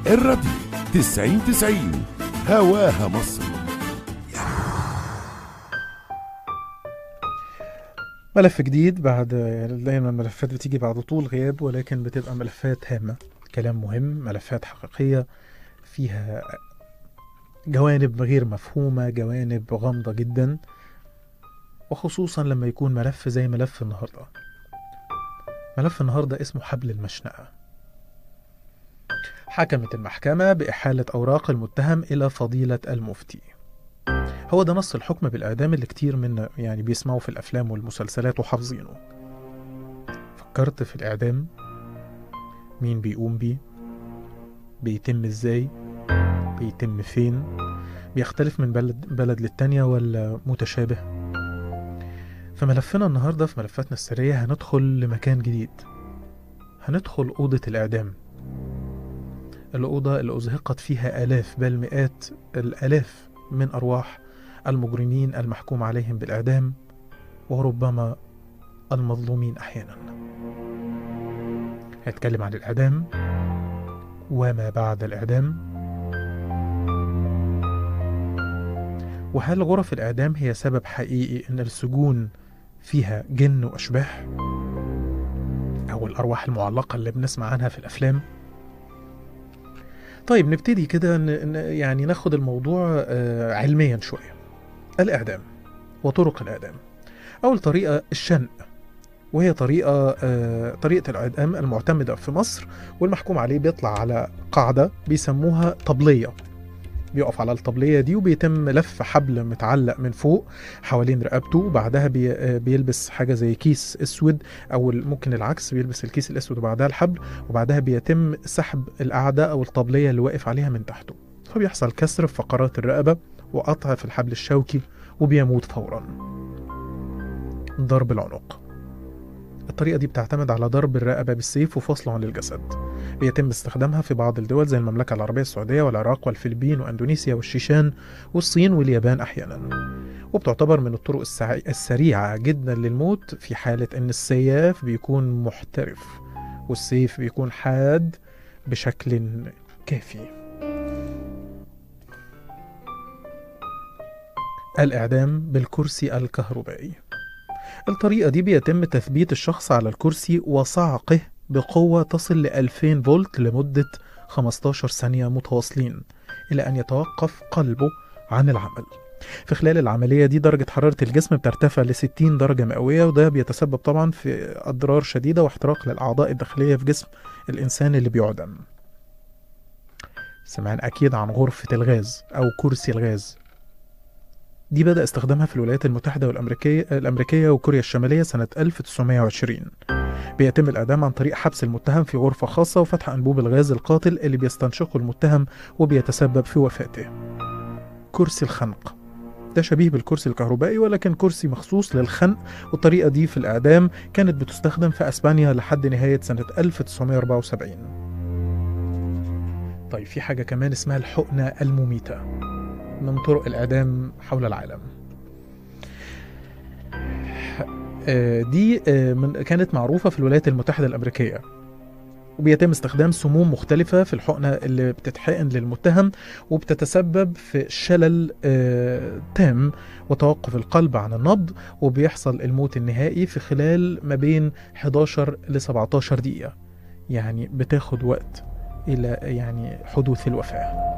الراديو تسعين تسعين هواها مصر ملف جديد بعد يعني دايما الملفات بتيجي بعد طول غياب ولكن بتبقى ملفات هامة كلام مهم ملفات حقيقية فيها جوانب غير مفهومة جوانب غامضة جدا وخصوصا لما يكون ملف زي ملف النهاردة ملف النهاردة اسمه حبل المشنقة حكمت المحكمة بإحالة أوراق المتهم إلى فضيلة المفتي هو ده نص الحكم بالإعدام اللي كتير منا يعني بيسمعوا في الأفلام والمسلسلات وحافظينه فكرت في الإعدام مين بيقوم بيه بيتم إزاي بيتم فين بيختلف من بلد, بلد للتانية ولا متشابه في ملفنا النهاردة في ملفاتنا السرية هندخل لمكان جديد هندخل أوضة الإعدام الأوضة اللي أزهقت فيها آلاف بل مئات الآلاف من أرواح المجرمين المحكوم عليهم بالإعدام وربما المظلومين أحيانا هنتكلم عن الإعدام وما بعد الإعدام وهل غرف الإعدام هي سبب حقيقي إن السجون فيها جن وأشباح أو الأرواح المعلقة اللي بنسمع عنها في الأفلام طيب نبتدي كده ن- ن- يعني ناخد الموضوع آه، علميا شوية الإعدام وطرق الإعدام أول طريقة الشنق وهي طريقة آه، طريقة الإعدام المعتمدة في مصر والمحكوم عليه بيطلع على قاعدة بيسموها طبلية بيقف على الطبلية دي وبيتم لف حبل متعلق من فوق حوالين رقبته وبعدها بي آه، بيلبس حاجة زي كيس اسود او ممكن العكس بيلبس الكيس الاسود وبعدها الحبل وبعدها بيتم سحب القعدة او الطبلية اللي واقف عليها من تحته فبيحصل كسر في فقرات الرقبة وقطع في الحبل الشوكي وبيموت فورا ضرب العنق الطريقة دي بتعتمد على ضرب الرقبة بالسيف وفصله عن الجسد بيتم استخدامها في بعض الدول زي المملكة العربية السعودية والعراق والفلبين وأندونيسيا والشيشان والصين واليابان أحيانا وبتعتبر من الطرق السع- السريعة جدا للموت في حالة أن السياف بيكون محترف والسيف بيكون حاد بشكل كافي الإعدام بالكرسي الكهربائي الطريقة دي بيتم تثبيت الشخص على الكرسي وصعقه بقوة تصل ل 2000 فولت لمدة 15 ثانية متواصلين إلى أن يتوقف قلبه عن العمل في خلال العملية دي درجة حرارة الجسم بترتفع ل 60 درجة مئوية وده بيتسبب طبعا في أضرار شديدة واحتراق للأعضاء الداخلية في جسم الإنسان اللي بيعدم سمعنا أكيد عن غرفة الغاز أو كرسي الغاز دي بدأ استخدامها في الولايات المتحدة والأمريكية الأمريكية وكوريا الشمالية سنة 1920 بيتم الإعدام عن طريق حبس المتهم في غرفة خاصة وفتح أنبوب الغاز القاتل اللي بيستنشقه المتهم وبيتسبب في وفاته كرسي الخنق ده شبيه بالكرسي الكهربائي ولكن كرسي مخصوص للخنق والطريقة دي في الإعدام كانت بتستخدم في أسبانيا لحد نهاية سنة 1974 طيب في حاجة كمان اسمها الحقنة المميتة من طرق الإعدام حول العالم آه، دي آه، من كانت معروفة في الولايات المتحدة الأمريكية وبيتم استخدام سموم مختلفة في الحقنة اللي بتتحقن للمتهم وبتتسبب في شلل آه، تام وتوقف القلب عن النبض وبيحصل الموت النهائي في خلال ما بين 11 ل 17 دقيقة يعني بتاخد وقت إلى يعني حدوث الوفاة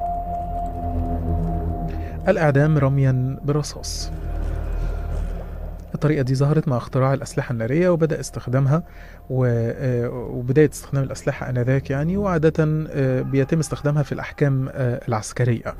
الإعدام رميا برصاص الطريقة دي ظهرت مع اختراع الأسلحة النارية وبدأ استخدامها و- آه، وبداية استخدام الأسلحة آنذاك يعني وعادة آه، بيتم استخدامها في الأحكام آه، العسكرية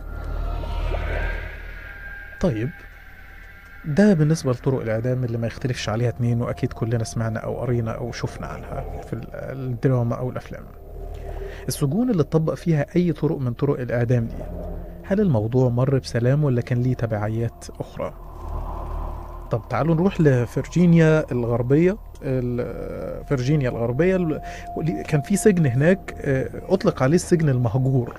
طيب ده بالنسبة لطرق الإعدام اللي ما يختلفش عليها اتنين وأكيد كلنا سمعنا أو قرينا أو شفنا عنها في ال- الدراما أو الأفلام السجون اللي اتطبق فيها أي طرق من طرق الإعدام دي هل الموضوع مر بسلام ولا كان ليه تبعيات أخرى؟ طب تعالوا نروح لفرجينيا الغربية ال- فرجينيا الغربية ال- ولي- كان في سجن هناك آه، أطلق عليه السجن المهجور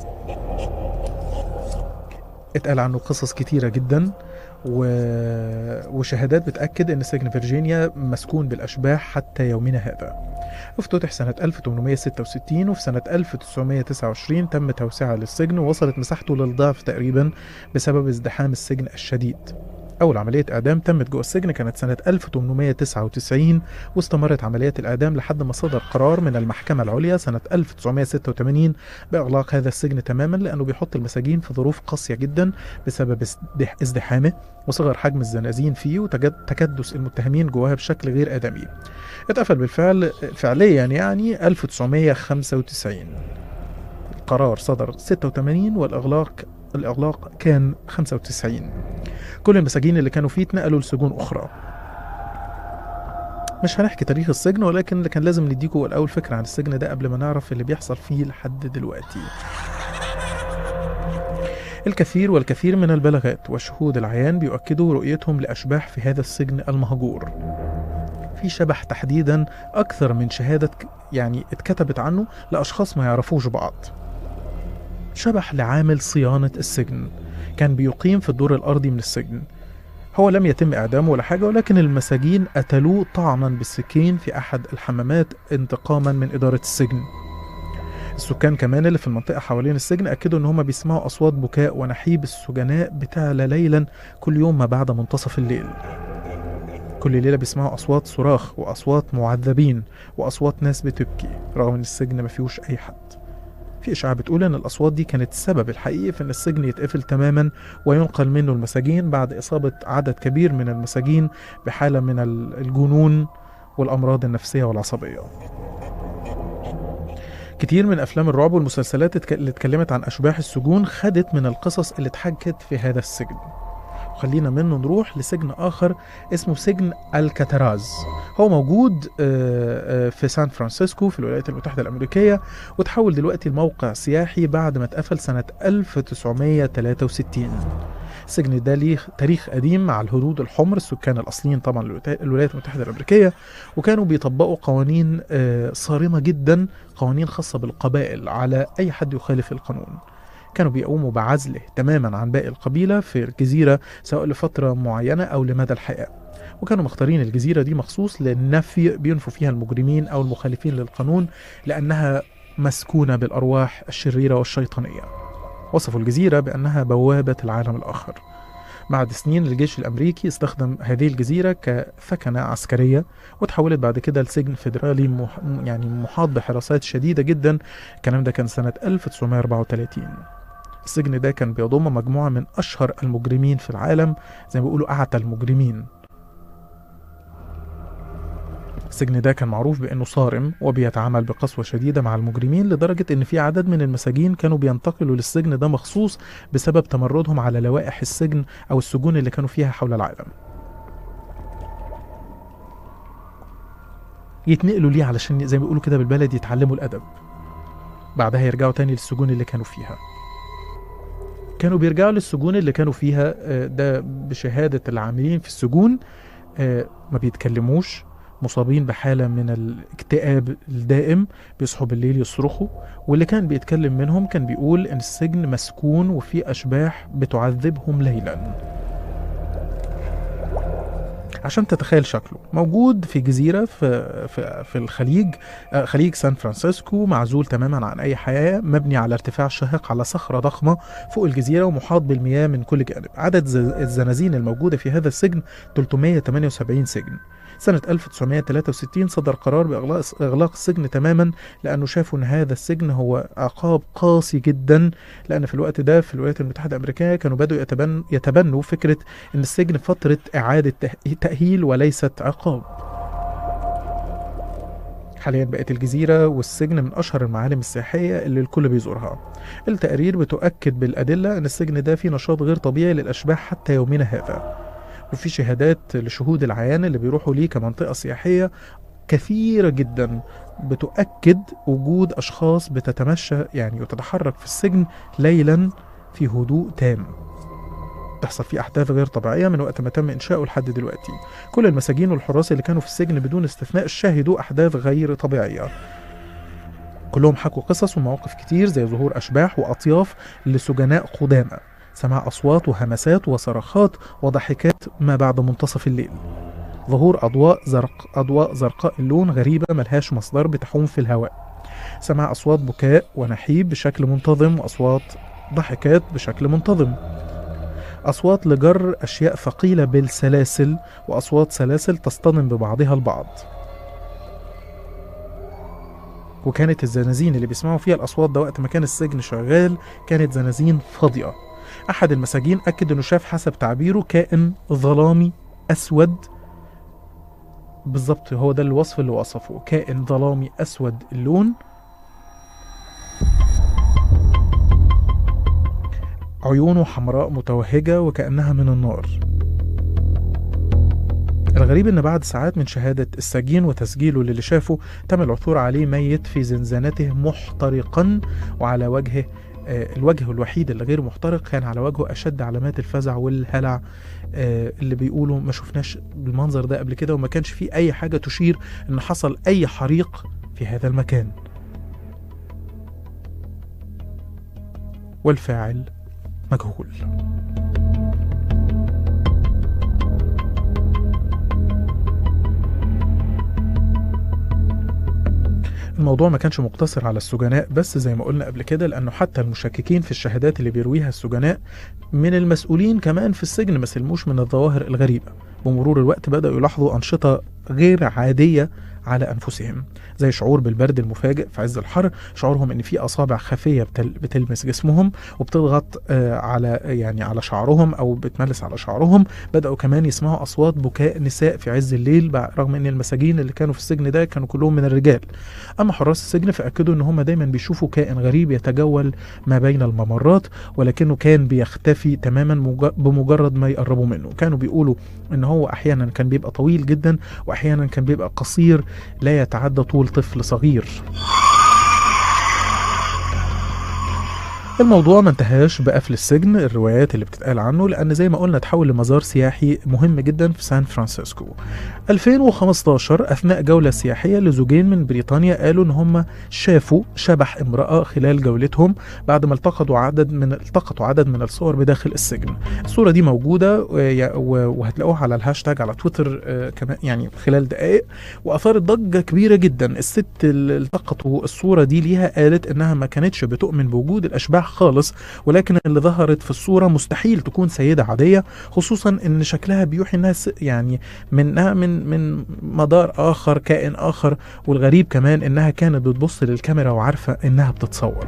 اتقال عنه قصص كتيرة جدا و... وشهادات بتأكد أن سجن فرجينيا مسكون بالأشباح حتى يومنا هذا وافتتح سنة 1866 وفي سنة 1929 تم توسعة للسجن ووصلت مساحته للضعف تقريبا بسبب ازدحام السجن الشديد أول عملية إعدام تمت جوه السجن كانت سنة 1899 واستمرت عمليات الإعدام لحد ما صدر قرار من المحكمة العليا سنة 1986 بإغلاق هذا السجن تماما لأنه بيحط المساجين في ظروف قاسية جدا بسبب ازدح- ازدحامه وصغر حجم الزنازين فيه وتكدس المتهمين جواها بشكل غير آدمي اتقفل بالفعل فعليا يعني 1995 القرار صدر 86 والإغلاق الإغلاق كان 95 كل المساجين اللي كانوا فيه اتنقلوا لسجون أخرى مش هنحكي تاريخ السجن ولكن كان لازم نديكوا الأول فكرة عن السجن ده قبل ما نعرف اللي بيحصل فيه لحد دلوقتي الكثير والكثير من البلاغات والشهود العيان بيؤكدوا رؤيتهم لأشباح في هذا السجن المهجور في شبح تحديدا أكثر من شهادة ك- يعني اتكتبت عنه لأشخاص ما يعرفوش بعض شبح لعامل صيانة السجن كان بيقيم في الدور الأرضي من السجن هو لم يتم إعدامه ولا حاجة ولكن المساجين قتلوه طعنا بالسكين في أحد الحمامات انتقاما من إدارة السجن السكان كمان اللي في المنطقة حوالين السجن أكدوا إن هما بيسمعوا أصوات بكاء ونحيب السجناء بتعلى ليلا كل يوم ما بعد منتصف الليل كل ليلة بيسمعوا أصوات صراخ وأصوات معذبين وأصوات ناس بتبكي رغم إن السجن ما فيهوش أي حد في إشاعة بتقول إن الأصوات دي كانت السبب الحقيقي في إن السجن يتقفل تماما وينقل منه المساجين بعد إصابة عدد كبير من المساجين بحالة من ال- الجنون والأمراض النفسية والعصبية كتير من أفلام الرعب والمسلسلات اتك- اللي اتكلمت عن أشباح السجون خدت من القصص اللي اتحكت في هذا السجن وخلينا منه نروح لسجن آخر اسمه سجن الكاتراز هو موجود آه، آه، في سان فرانسيسكو في الولايات المتحدة الأمريكية وتحول دلوقتي لموقع سياحي بعد ما اتقفل سنة 1963 السجن ده ليه تاريخ قديم مع الهنود الحمر السكان الأصليين طبعا للولايات- الولايات المتحدة الأمريكية وكانوا بيطبقوا قوانين آه، صارمة جدا قوانين خاصة بالقبائل على أي حد يخالف القانون كانوا بيقوموا بعزله تماما عن باقي القبيلة في الجزيرة سواء لفترة معينة أو لمدى الحياة وكانوا مختارين الجزيرة دي مخصوص للنفي بينفوا فيها المجرمين أو المخالفين للقانون لأنها مسكونة بالأرواح الشريرة والشيطانية وصفوا الجزيرة بأنها بوابة العالم الآخر بعد سنين الجيش الأمريكي استخدم هذه الجزيرة كثكنة عسكرية وتحولت بعد كده لسجن فيدرالي مح... يعني محاط بحراسات شديدة جدا الكلام ده كان سنة 1934 السجن ده كان بيضم مجموعة من أشهر المجرمين في العالم زي ما بيقولوا أعتى المجرمين السجن ده كان معروف بأنه صارم وبيتعامل بقسوة شديدة مع المجرمين لدرجة إن في عدد من المساجين كانوا بينتقلوا للسجن ده مخصوص بسبب تمردهم على لوائح السجن أو السجون اللي كانوا فيها حول العالم يتنقلوا ليه علشان زي ما بيقولوا كده بالبلد يتعلموا الأدب بعدها يرجعوا تاني للسجون اللي كانوا فيها كانوا بيرجعوا للسجون اللي كانوا فيها آه، ده بشهادة العاملين في السجون آه، ما بيتكلموش مصابين بحالة من الاكتئاب الدائم بيصحوا بالليل يصرخوا واللي كان بيتكلم منهم كان بيقول ان السجن مسكون وفيه اشباح بتعذبهم ليلا عشان تتخيل شكله موجود في جزيرة في, في, في الخليج آه، خليج سان فرانسيسكو معزول تماما عن أي حياة مبني على ارتفاع شاهق على صخرة ضخمة فوق الجزيرة ومحاط بالمياه من كل جانب عدد ز- الزنازين الموجودة في هذا السجن 378 سجن سنة 1963 صدر قرار بإغلاق إغلاق السجن تماما لأنه شافوا أن هذا السجن هو عقاب قاسي جدا لأن في الوقت ده في الولايات المتحدة الأمريكية كانوا بدأوا يتبن يتبنوا فكرة أن السجن فترة إعادة ته- تأهيل وليست عقاب حاليا بقت الجزيرة والسجن من أشهر المعالم السياحية اللي الكل بيزورها التقارير بتؤكد بالأدلة أن السجن ده فيه نشاط غير طبيعي للأشباح حتى يومنا هذا وفي شهادات لشهود العيان اللي بيروحوا ليه كمنطقة سياحية كثيرة جدا بتؤكد وجود أشخاص بتتمشى يعني وتتحرك في السجن ليلا في هدوء تام تحصل فيه أحداث غير طبيعية من وقت ما تم إنشاؤه لحد دلوقتي كل المساجين والحراس اللي كانوا في السجن بدون استثناء شهدوا أحداث غير طبيعية كلهم حكوا قصص ومواقف كتير زي ظهور أشباح وأطياف لسجناء قدامى سماع أصوات وهمسات وصرخات وضحكات ما بعد منتصف الليل ظهور أضواء زرق أضواء زرقاء اللون غريبة ملهاش مصدر بتحوم في الهواء سمع أصوات بكاء ونحيب بشكل منتظم وأصوات ضحكات بشكل منتظم أصوات لجر أشياء ثقيلة بالسلاسل وأصوات سلاسل تصطدم ببعضها البعض وكانت الزنازين اللي بيسمعوا فيها الأصوات ده وقت ما كان السجن شغال كانت زنازين فاضية أحد المساجين أكد إنه شاف حسب تعبيره كائن ظلامي أسود بالظبط هو ده الوصف اللي وصفه كائن ظلامي أسود اللون عيونه حمراء متوهجة وكأنها من النار الغريب ان بعد ساعات من شهادة السجين وتسجيله للي شافه تم العثور عليه ميت في زنزانته محترقا وعلى وجهه آه، الوجه الوحيد اللي غير محترق كان على وجهه اشد علامات الفزع والهلع آه، اللي بيقولوا ما شفناش بالمنظر ده قبل كده وما كانش فيه اي حاجة تشير ان حصل اي حريق في هذا المكان والفاعل مجهول الموضوع ما كانش مقتصر على السجناء بس زي ما قلنا قبل كده لأنه حتى المشككين في الشهادات اللي بيرويها السجناء من المسؤولين كمان في السجن ما سلموش من الظواهر الغريبة بمرور الوقت بدأوا يلاحظوا أنشطة غير عادية على أنفسهم زي شعور بالبرد المفاجئ في عز الحر شعورهم ان في اصابع خفيه بتل بتلمس جسمهم وبتضغط آه، على يعني على شعرهم او بتملس على شعرهم بداوا كمان يسمعوا اصوات بكاء نساء في عز الليل بع- رغم ان المساجين اللي كانوا في السجن ده كانوا كلهم من الرجال اما حراس السجن فاكدوا ان هم دايما بيشوفوا كائن غريب يتجول ما بين الممرات ولكنه كان بيختفي تماما مج- بمجرد ما يقربوا منه كانوا بيقولوا ان هو احيانا كان بيبقى طويل جدا واحيانا كان بيبقى قصير لا يتعدى طول طفل صغير الموضوع ما انتهاش بقفل السجن الروايات اللي بتتقال عنه لان زي ما قلنا تحول لمزار سياحي مهم جدا في سان فرانسيسكو 2015 اثناء جوله سياحيه لزوجين من بريطانيا قالوا ان هم شافوا شبح امراه خلال جولتهم بعد ما التقطوا عدد من التقطوا عدد من الصور بداخل السجن الصوره دي موجوده و- و- وهتلاقوها على الهاشتاج على تويتر آه، كمان يعني خلال دقائق واثارت ضجه كبيره جدا الست اللي التقطوا الصوره دي ليها قالت انها ما كانتش بتؤمن بوجود الاشباح خالص ولكن اللي ظهرت في الصوره مستحيل تكون سيده عاديه خصوصا ان شكلها بيوحي انها س- يعني منها من من مدار اخر كائن اخر والغريب كمان انها كانت بتبص للكاميرا وعارفه انها بتتصور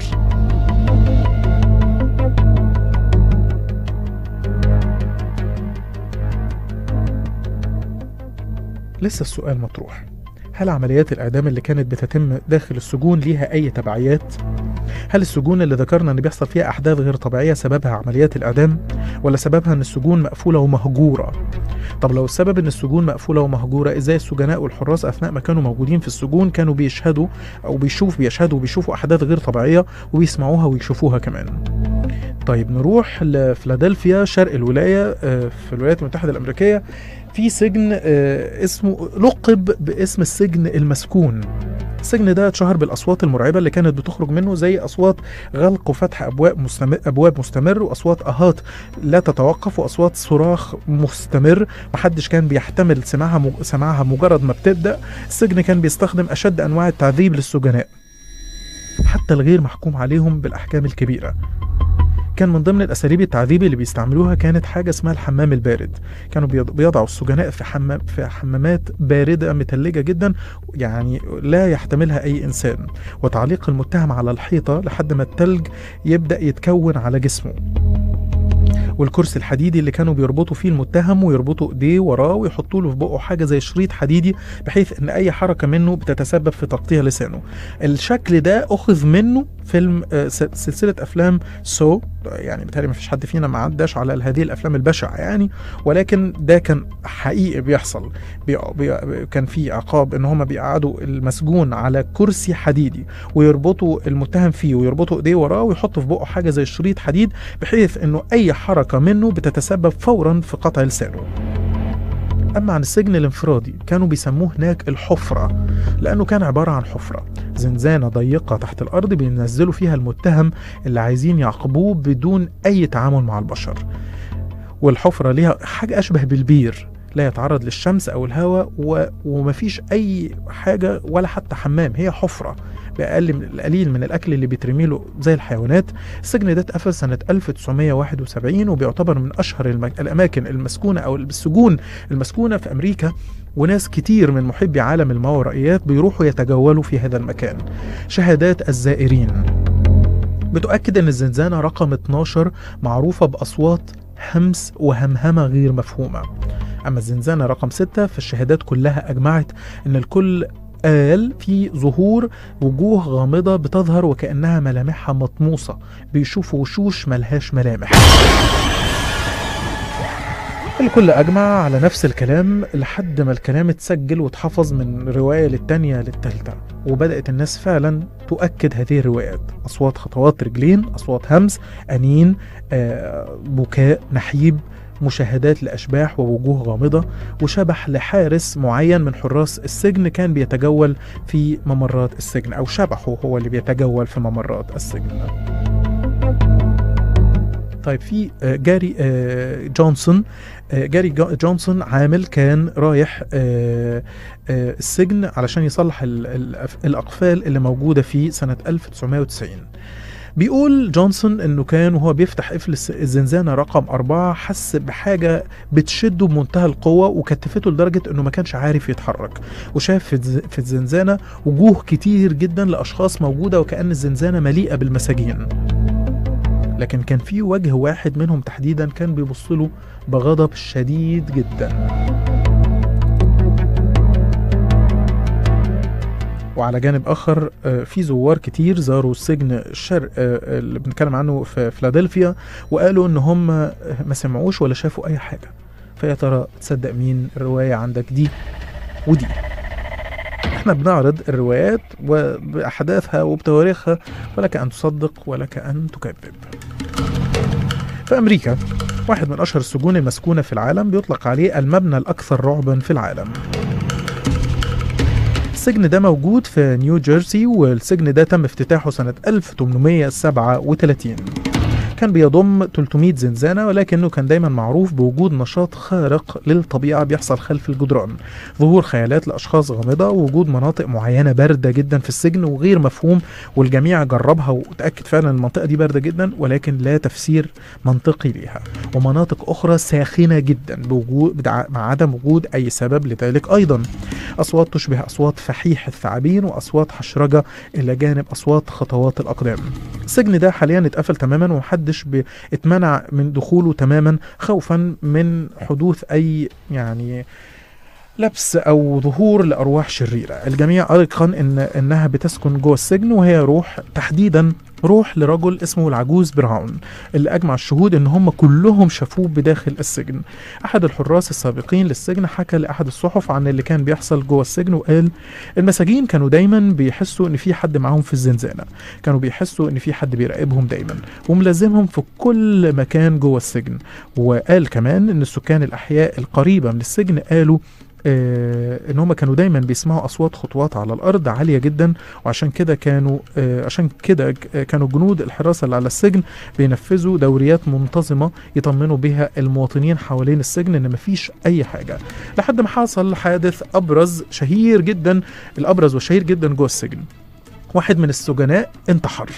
لسه السؤال مطروح هل عمليات الإعدام اللي كانت بتتم داخل السجون ليها أي تبعيات؟ هل السجون اللي ذكرنا إن بيحصل فيها أحداث غير طبيعية سببها عمليات الإعدام؟ ولا سببها إن السجون مقفولة ومهجورة؟ طب لو السبب إن السجون مقفولة ومهجورة إزاي السجناء والحراس أثناء ما كانوا موجودين في السجون كانوا بيشهدوا أو بيشوف بيشهدوا وبيشوفوا أحداث غير طبيعية وبيسمعوها ويشوفوها كمان؟ طيب نروح لفيلادلفيا شرق الولاية آه، في الولايات المتحدة الأمريكية في سجن آه، اسمه لقب باسم السجن المسكون السجن ده اتشهر بالاصوات المرعبه اللي كانت بتخرج منه زي اصوات غلق وفتح ابواب مستمر ابواب مستمر واصوات اهات لا تتوقف واصوات صراخ مستمر محدش كان بيحتمل سماعها مج- سماعها مجرد ما بتبدا السجن كان بيستخدم اشد انواع التعذيب للسجناء حتى الغير محكوم عليهم بالاحكام الكبيره كان من ضمن الاساليب التعذيب اللي بيستعملوها كانت حاجه اسمها الحمام البارد كانوا بيض- بيضعوا السجناء في حمام في حمامات بارده متلجه جدا يعني لا يحتملها اي انسان وتعليق المتهم على الحيطه لحد ما التلج يبدا يتكون على جسمه والكرسي الحديدي اللي كانوا بيربطوا فيه المتهم ويربطوا ايديه وراه ويحطوا له في بقه حاجه زي شريط حديدي بحيث ان اي حركه منه بتتسبب في تقطيع لسانه الشكل ده اخذ منه فيلم آه، س- سلسله افلام سو يعني بالتالي ما فيش حد فينا ما عداش على هذه الافلام البشعه يعني ولكن ده كان حقيقي بيحصل بي بي كان في عقاب ان هم بيقعدوا المسجون على كرسي حديدي ويربطوا المتهم فيه ويربطوا ايديه وراه ويحطوا في بقه حاجه زي شريط حديد بحيث انه اي حركه منه بتتسبب فورا في قطع لسانه اما عن السجن الانفرادي كانوا بيسموه هناك الحفره لانه كان عباره عن حفره زنزانه ضيقه تحت الارض بينزلوا فيها المتهم اللي عايزين يعاقبوه بدون اي تعامل مع البشر والحفره ليها حاجه اشبه بالبير لا يتعرض للشمس او الهواء و... ومفيش اي حاجه ولا حتى حمام هي حفره باقل من القليل من الاكل اللي بيترمي له زي الحيوانات السجن ده اتقفل سنه 1971 وبيعتبر من اشهر الم... الاماكن المسكونه او السجون المسكونه في امريكا وناس كتير من محبي عالم الماورائيات بيروحوا يتجولوا في هذا المكان شهادات الزائرين بتؤكد ان الزنزانه رقم 12 معروفه باصوات همس وهمهمه غير مفهومه اما الزنزانه رقم 6 فالشهادات كلها اجمعت ان الكل قال في ظهور وجوه غامضة بتظهر وكأنها ملامحها مطموسة بيشوفوا وشوش ملهاش ملامح الكل أجمع على نفس الكلام لحد ما الكلام اتسجل واتحفظ من رواية للتانية للتالتة وبدأت الناس فعلا تؤكد هذه الروايات أصوات خطوات رجلين أصوات همس أنين آه، بكاء نحيب مشاهدات لأشباح ووجوه غامضة وشبح لحارس معين من حراس السجن كان بيتجول في ممرات السجن أو شبحه هو اللي بيتجول في ممرات السجن طيب في آه، جاري آه، جونسون آه، جاري جو- جونسون عامل كان رايح آه، آه، السجن علشان يصلح ال- ال- الأقفال اللي موجودة فيه سنة 1990 بيقول جونسون انه كان وهو بيفتح قفل الس- الزنزانه رقم أربعة حس بحاجه بتشده بمنتهى القوه وكتفته لدرجه انه ما كانش عارف يتحرك وشاف في الز- في الزنزانه وجوه كتير جدا لاشخاص موجوده وكأن الزنزانه مليئه بالمساجين لكن كان في وجه واحد منهم تحديدا كان بيبص له بغضب شديد جدا وعلى جانب اخر آه، في زوار كتير زاروا السجن الشرق آه، اللي بنتكلم عنه في فيلادلفيا وقالوا ان هم ما سمعوش ولا شافوا اي حاجه فيا ترى تصدق مين الروايه عندك دي ودي احنا بنعرض الروايات وباحداثها وبتواريخها ولك ان تصدق ولك ان تكذب في امريكا واحد من اشهر السجون المسكونه في العالم بيطلق عليه المبنى الاكثر رعبا في العالم السجن ده موجود في نيو جيرسي والسجن ده تم افتتاحه سنة 1837 كان بيضم 300 زنزانة ولكنه كان دايما معروف بوجود نشاط خارق للطبيعة بيحصل خلف الجدران ظهور خيالات لأشخاص غامضة ووجود مناطق معينة باردة جدا في السجن وغير مفهوم والجميع جربها وتأكد فعلا المنطقة دي باردة جدا ولكن لا تفسير منطقي ليها ومناطق أخرى ساخنة جدا بوجود بدع- مع عدم وجود أي سبب لذلك أيضا أصوات تشبه أصوات فحيح الثعابين وأصوات حشرجة إلى جانب أصوات خطوات الأقدام السجن ده حاليا اتقفل تماما ومحدش بي- اتمنع من دخوله تماما خوفا من حدوث أي يعني لبس او ظهور لارواح شريره الجميع ايقن ان انها بتسكن جوه السجن وهي روح تحديدا روح لرجل اسمه العجوز براون اللي اجمع الشهود ان هم كلهم شافوه بداخل السجن احد الحراس السابقين للسجن حكى لاحد الصحف عن اللي كان بيحصل جوه السجن وقال المساجين كانوا دايما بيحسوا ان في حد معاهم في الزنزانه كانوا بيحسوا ان في حد بيراقبهم دايما وملازمهم في كل مكان جوه السجن وقال كمان ان السكان الاحياء القريبه من السجن قالوا آه ان هم كانوا دايما بيسمعوا اصوات خطوات على الارض عاليه جدا وعشان كده كانوا آه عشان كده ك- آه، كانوا جنود الحراسه اللي على السجن بينفذوا دوريات منتظمه يطمنوا بها المواطنين حوالين السجن ان مفيش اي حاجه لحد ما حصل حادث ابرز شهير جدا الابرز والشهير جدا جوه السجن واحد من السجناء انتحر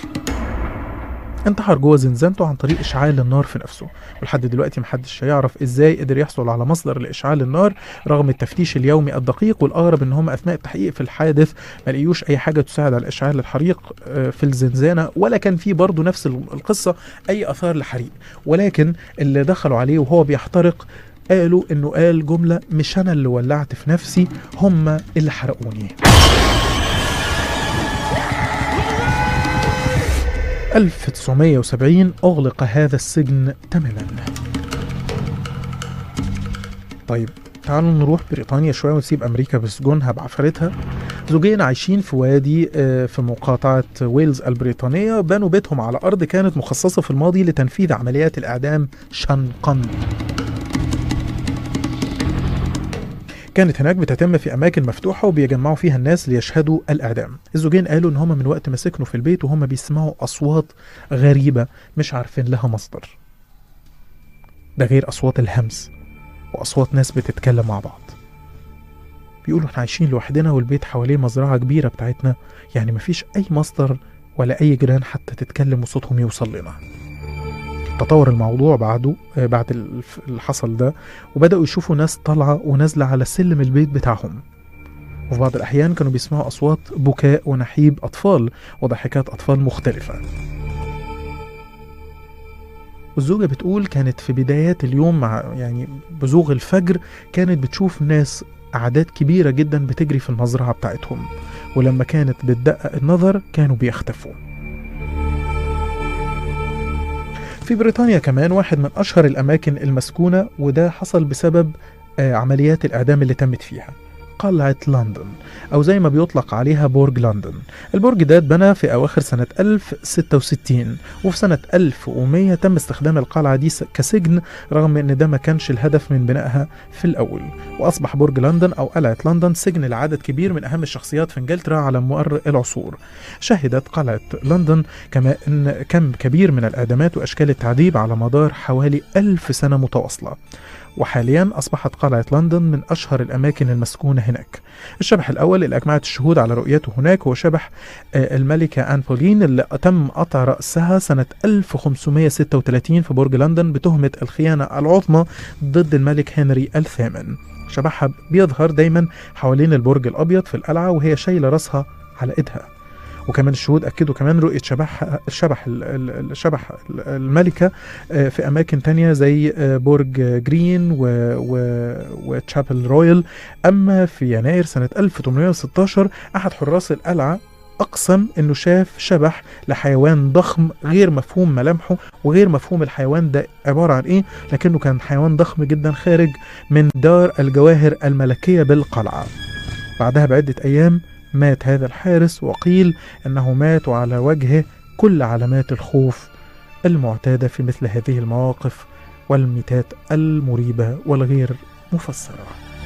انتحر جوه زنزانته عن طريق اشعال النار في نفسه ولحد دلوقتي محدش هيعرف ازاي قدر يحصل على مصدر لاشعال النار رغم التفتيش اليومي الدقيق والاغرب ان هم اثناء التحقيق في الحادث ما لقيوش اي حاجه تساعد على اشعال الحريق آه، في الزنزانه ولا كان في برضه نفس القصه اي اثار لحريق ولكن اللي دخلوا عليه وهو بيحترق قالوا انه قال جمله مش انا اللي ولعت في نفسي هم اللي حرقوني 1970 أغلق هذا السجن تماما طيب تعالوا نروح بريطانيا شوية ونسيب أمريكا بسجونها بعفرتها زوجين عايشين في وادي آه، في مقاطعة ويلز البريطانية بنوا بيتهم على أرض كانت مخصصة في الماضي لتنفيذ عمليات الإعدام شنقا كانت هناك بتتم في أماكن مفتوحة وبيجمعوا فيها الناس ليشهدوا الإعدام الزوجين قالوا إن هم من وقت ما سكنوا في البيت وهم بيسمعوا أصوات غريبة مش عارفين لها مصدر ده غير أصوات الهمس وأصوات ناس بتتكلم مع بعض بيقولوا احنا عايشين لوحدنا والبيت حواليه مزرعة كبيرة بتاعتنا يعني مفيش أي مصدر ولا أي جيران حتى تتكلم وصوتهم يوصل لنا تطور الموضوع بعده آه، بعد الف- اللي حصل ده وبدأوا يشوفوا ناس طالعة ونازلة على سلم البيت بتاعهم وفي بعض الأحيان كانوا بيسمعوا أصوات بكاء ونحيب أطفال وضحكات أطفال مختلفة والزوجة بتقول كانت في بدايات اليوم مع يعني بزوغ الفجر كانت بتشوف ناس أعداد كبيرة جدا بتجري في المزرعة بتاعتهم ولما كانت بتدقق النظر كانوا بيختفوا في بريطانيا كمان واحد من أشهر الأماكن المسكونة وده حصل بسبب آه، عمليات الإعدام اللي تمت فيها قلعة لندن أو زي ما بيطلق عليها برج لندن البرج ده اتبنى في أواخر سنة 1066 وفي سنة 1100 تم استخدام القلعة دي س- كسجن رغم ان ده ما كانش الهدف من بنائها في الاول واصبح برج لندن او قلعة لندن سجن لعدد كبير من اهم الشخصيات في انجلترا على مر العصور شهدت قلعة لندن كما ان كم كبير من الاعدامات واشكال التعذيب على مدار حوالي ألف سنة متواصلة وحاليا أصبحت قلعة لندن من أشهر الأماكن المسكونة هناك الشبح الأول اللي أجمعت الشهود على رؤيته هناك هو شبح آه، الملكة أن بولين اللي تم قطع رأسها سنة 1536 في برج لندن بتهمة الخيانة العظمى ضد الملك هنري الثامن شبحها بيظهر دايما حوالين البرج الأبيض في القلعة وهي شايلة رأسها على إيدها وكمان الشهود أكدوا كمان رؤية شبح الشبح ال- ال- الشبح ال- الملكة آه، في أماكن تانية زي آه، برج جرين و... و... وتشابل رويال أما في يناير سنة 1816 أحد حراس القلعة أقسم إنه شاف شبح لحيوان ضخم غير مفهوم ملامحه وغير مفهوم الحيوان ده عبارة عن إيه لكنه كان حيوان ضخم جدا خارج من دار الجواهر الملكية بالقلعة بعدها بعدة أيام مات هذا الحارس وقيل أنه مات وعلى وجهه كل علامات الخوف المعتادة في مثل هذه المواقف والميتات المريبة والغير مفسرة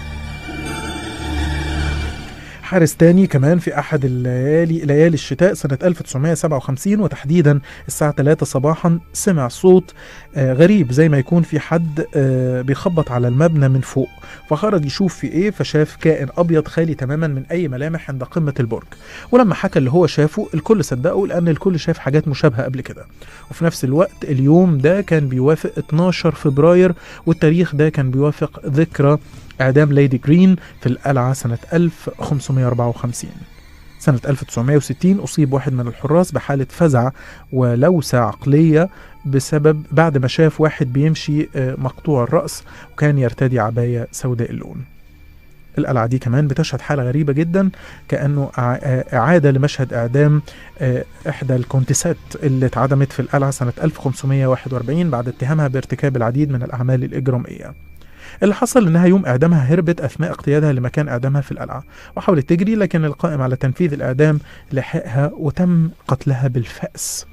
حارس تاني كمان في أحد الليالي ليالي الشتاء سنة 1957 وتحديدا الساعة 3 صباحا سمع صوت آه، غريب زي ما يكون في حد آه، بيخبط على المبنى من فوق فخرج يشوف في ايه فشاف كائن ابيض خالي تماما من اي ملامح عند قمه البرج ولما حكى اللي هو شافه الكل صدقه لان الكل شاف حاجات مشابهه قبل كده وفي نفس الوقت اليوم ده كان بيوافق 12 فبراير والتاريخ ده كان بيوافق ذكرى اعدام ليدي جرين في القلعه سنه 1554 سنة 1960 أصيب واحد من الحراس بحالة فزع ولوسة عقلية بسبب بعد ما شاف واحد بيمشي آه، مقطوع الرأس وكان يرتدي عباية سوداء اللون القلعة دي كمان بتشهد حالة غريبة جدا كأنه إع- آه، إعادة لمشهد إعدام آه، إحدى الكونتسات اللي اتعدمت في القلعة سنة 1541 بعد اتهامها بارتكاب العديد من الأعمال الإجرامية اللي حصل انها يوم اعدامها هربت اثناء اقتيادها لمكان اعدامها في القلعه وحاولت تجري لكن القائم على تنفيذ الاعدام لحقها وتم قتلها بالفأس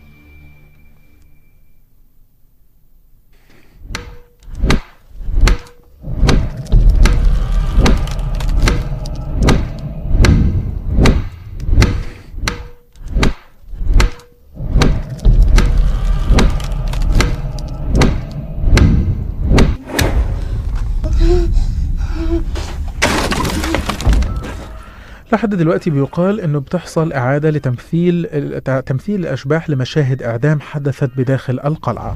لحد دلوقتي بيقال انه بتحصل اعاده لتمثيل تمثيل الاشباح لمشاهد اعدام حدثت بداخل القلعه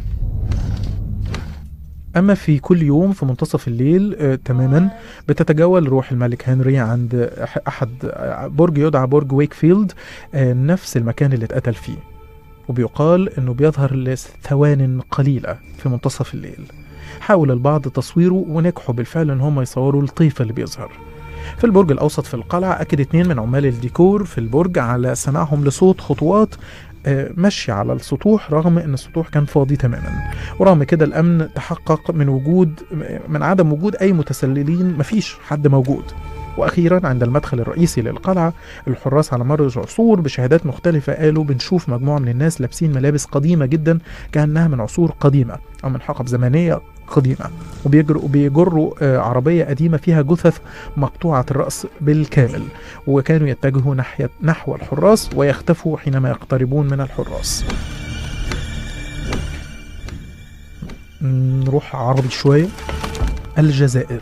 اما في كل يوم في منتصف الليل آه تماما بتتجول روح الملك هنري عند أح- احد آه، برج يدعى برج ويكفيلد آه نفس المكان اللي اتقتل فيه وبيقال انه بيظهر لثوان قليله في منتصف الليل حاول البعض تصويره ونجحوا بالفعل ان هم يصوروا الطيف اللي بيظهر في البرج الأوسط في القلعة أكد اتنين من عمال الديكور في البرج على سماعهم لصوت خطوات آه، ماشية على السطوح رغم أن السطوح كان فاضي تماما ورغم كده الأمن تحقق من وجود من عدم وجود أي متسللين مفيش حد موجود وأخيرا عند المدخل الرئيسي للقلعة الحراس على مر العصور بشهادات مختلفة قالوا بنشوف مجموعة من الناس لابسين ملابس قديمة جدا كأنها من عصور قديمة أو من حقب زمنية قديمة وبيجروا وبيجروا آه، عربية قديمة فيها جثث مقطوعة الرأس بالكامل وكانوا يتجهوا ناحية نحو الحراس ويختفوا حينما يقتربون من الحراس نروح عربي شوية الجزائر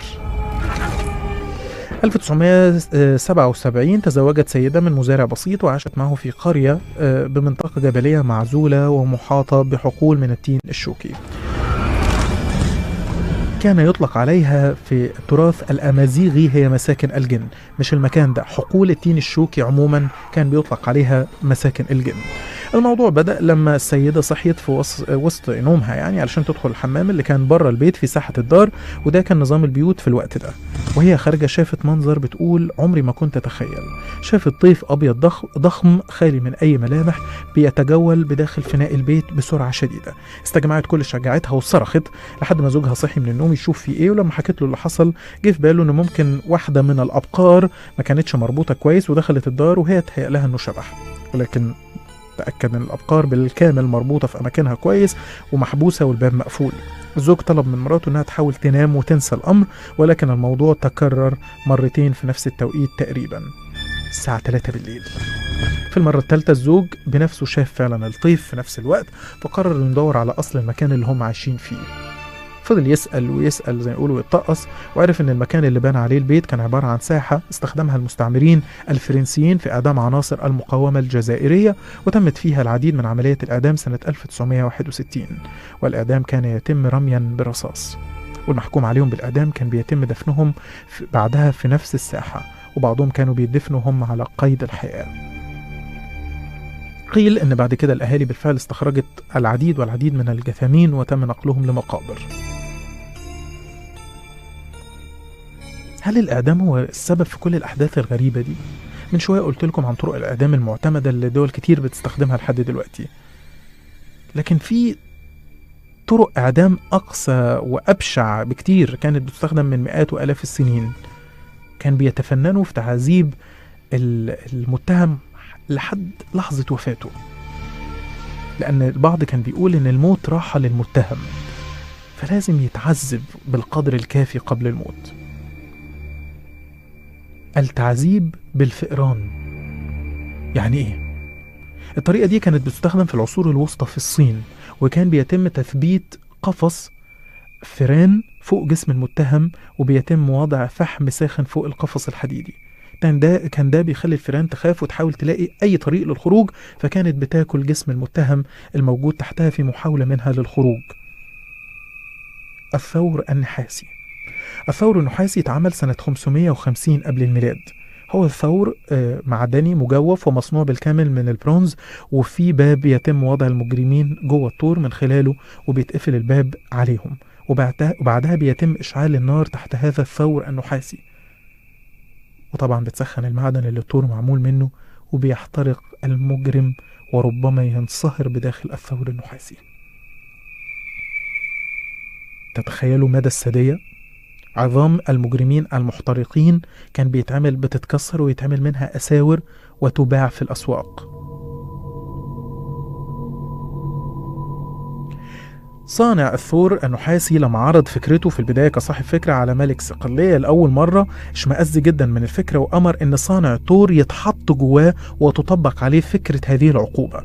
1977 تزوجت سيدة من مزارع بسيط وعاشت معه في قرية آه، بمنطقة جبلية معزولة ومحاطة بحقول من التين الشوكي كان يطلق عليها في التراث الأمازيغي هي مساكن الجن مش المكان ده حقول التين الشوكي عموما كان بيطلق عليها مساكن الجن الموضوع بدأ لما السيدة صحيت في وسط, وسط نومها يعني علشان تدخل الحمام اللي كان بره البيت في ساحة الدار وده كان نظام البيوت في الوقت ده وهي خارجة شافت منظر بتقول عمري ما كنت أتخيل شافت طيف أبيض ضخ- ضخم خالي من أي ملامح بيتجول بداخل فناء البيت بسرعة شديدة استجمعت كل شجاعتها وصرخت لحد ما زوجها صحي من النوم يشوف في ايه ولما حكت له اللي حصل جه في باله ان ممكن واحده من الابقار ما كانتش مربوطه كويس ودخلت الدار وهي تهيأ لها انه شبح ولكن تأكد ان الابقار بالكامل مربوطه في اماكنها كويس ومحبوسه والباب مقفول الزوج طلب من مراته انها تحاول تنام وتنسى الامر ولكن الموضوع تكرر مرتين في نفس التوقيت تقريبا الساعة 3 بالليل في المرة الثالثة الزوج بنفسه شاف فعلا الطيف في نفس الوقت فقرر انه يدور على اصل المكان اللي هم عايشين فيه فضل يسأل ويسأل زي ما يقولوا ويتطقص وعرف ان المكان اللي بنى عليه البيت كان عبارة عن ساحة استخدمها المستعمرين الفرنسيين في اعدام عناصر المقاومة الجزائرية وتمت فيها العديد من عمليات الاعدام سنة 1961 والاعدام كان يتم رميا برصاص والمحكوم عليهم بالاعدام كان بيتم دفنهم في- بعدها في نفس الساحة وبعضهم كانوا بيدفنوا هم على قيد الحياة قيل ان بعد كده الاهالي بالفعل استخرجت العديد والعديد من الجثامين وتم نقلهم لمقابر هل الإعدام هو السبب في كل الأحداث الغريبة دي؟ من شوية قلت لكم عن طرق الإعدام المعتمدة اللي دول كتير بتستخدمها لحد دلوقتي لكن في طرق إعدام أقسى وأبشع بكتير كانت بتستخدم من مئات وآلاف السنين كان بيتفننوا في تعذيب ال- المتهم لحد لحظة وفاته لأن البعض كان بيقول إن الموت راحة للمتهم فلازم يتعذب بالقدر الكافي قبل الموت التعذيب بالفئران يعني ايه الطريقة دي كانت بتستخدم في العصور الوسطى في الصين وكان بيتم تثبيت قفص فئران فوق جسم المتهم وبيتم وضع فحم ساخن فوق القفص الحديدي كان ده كان ده بيخلي الفئران تخاف وتحاول تلاقي اي طريق للخروج فكانت بتاكل جسم المتهم الموجود تحتها في محاولة منها للخروج الثور النحاسي الثور النحاسي اتعمل سنة 550 قبل الميلاد هو الثور آه، معدني مجوف ومصنوع بالكامل من البرونز وفي باب يتم وضع المجرمين جوه الطور من خلاله وبيتقفل الباب عليهم وبعدها, وبعدها بيتم إشعال النار تحت هذا الثور النحاسي وطبعا بتسخن المعدن اللي الطور معمول منه وبيحترق المجرم وربما ينصهر بداخل الثور النحاسي تتخيلوا مدى السادية عظام المجرمين المحترقين كان بيتعمل بتتكسر ويتعمل منها أساور وتباع في الأسواق صانع الثور النحاسي لما عرض فكرته في البداية كصاحب فكرة على ملك صقلية لأول مرة اشمأز جدا من الفكرة وأمر إن صانع الثور يتحط جواه وتطبق عليه فكرة هذه العقوبة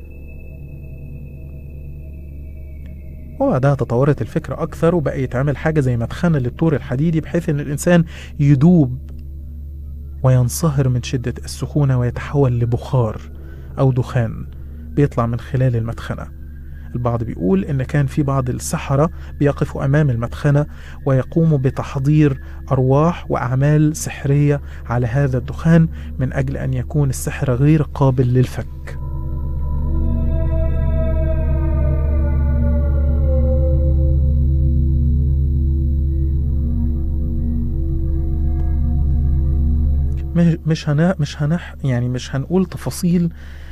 وبعدها تطورت الفكرة أكثر وبقى يتعمل حاجة زي مدخنة للطور الحديدي بحيث إن الإنسان يدوب وينصهر من شدة السخونة ويتحول لبخار أو دخان بيطلع من خلال المدخنة البعض بيقول إن كان في بعض السحرة بيقفوا أمام المدخنة ويقوموا بتحضير أرواح وأعمال سحرية على هذا الدخان من أجل أن يكون السحر غير قابل للفك مش مش هن مش هنح يعني مش هنقول تفاصيل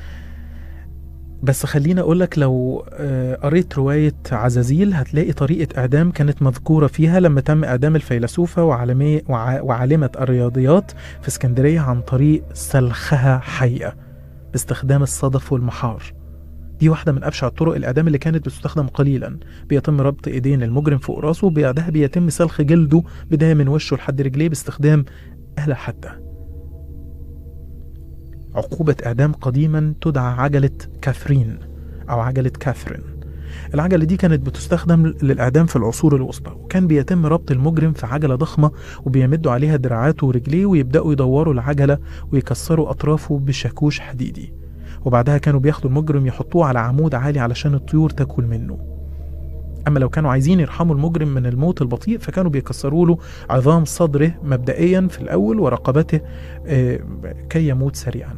بس خليني اقول لك لو آه، قريت روايه عزازيل هتلاقي طريقه اعدام كانت مذكوره فيها لما تم اعدام الفيلسوفه وعالمي وع- وعالمه الرياضيات في اسكندريه عن طريق سلخها حيه باستخدام الصدف والمحار دي واحدة من أبشع طرق الإعدام اللي كانت بتستخدم قليلا بيتم ربط إيدين المجرم فوق راسه وبعدها بيتم سلخ جلده بداية من وشه لحد رجليه باستخدام آلة حادة عقوبة إعدام قديما تدعى عجلة كاثرين أو عجلة كاثرين العجلة دي كانت بتستخدم للإعدام في العصور الوسطى وكان بيتم ربط المجرم في عجلة ضخمة وبيمدوا عليها دراعاته ورجليه ويبدأوا يدوروا العجلة ويكسروا أطرافه بشاكوش حديدي وبعدها كانوا بياخدوا المجرم يحطوه على عمود عالي علشان الطيور تاكل منه أما لو كانوا عايزين يرحموا المجرم من الموت البطيء فكانوا بيكسروا له عظام صدره مبدئيا في الأول ورقبته آه، كي يموت سريعا